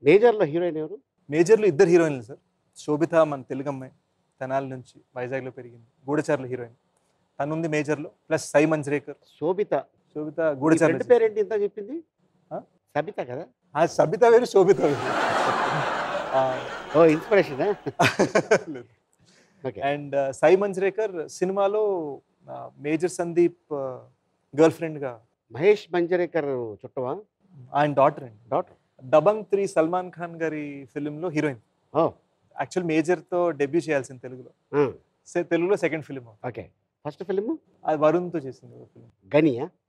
మేజర్లో heroine ఎవరు మేజర్లో ఇద్దరు హీరోయిన్లు సార్ శోభిత మన తెలుగు అమ్మాయి తెనాలి నుంచి వైజాగ్లో పెరిగింది గూఢచారుల హీరోయిన్ తను ఉంది మేజర్లో ప్లస్ సై మంజ్రేకర్ శోభిత శోభిత ఫ్రెండ్ గూఢచారుల పేరేంటి ఇంత చెప్పింది ఆ? సబిత కదా ఆ, సబిత వేరు శోభిత వేరు ఆ, ఓ ఇన్స్పిరేషన్ లేదు. ఓకే అండ్ సై మంజ్రేకర్ సినిమాలో ఆ, మేజర్ సందీప్ గర్ల్ ఫ్రెండ్గా మహేష్ మంజరేకర్ చుట్టవా ఆయన డాటర్ అండి డాటర్ దబంగ్ త్రీ సల్మాన్ ఖాన్ గారి ఫిలింలో హీరోయిన్ ఓ యాక్చువల్ మేజర్తో డెబ్యూ చేయాల్సింది తెలుగులో సె- తెలుగులో second film okay first film అది వరుణ్తో చేసింది ఫిలిం గనియా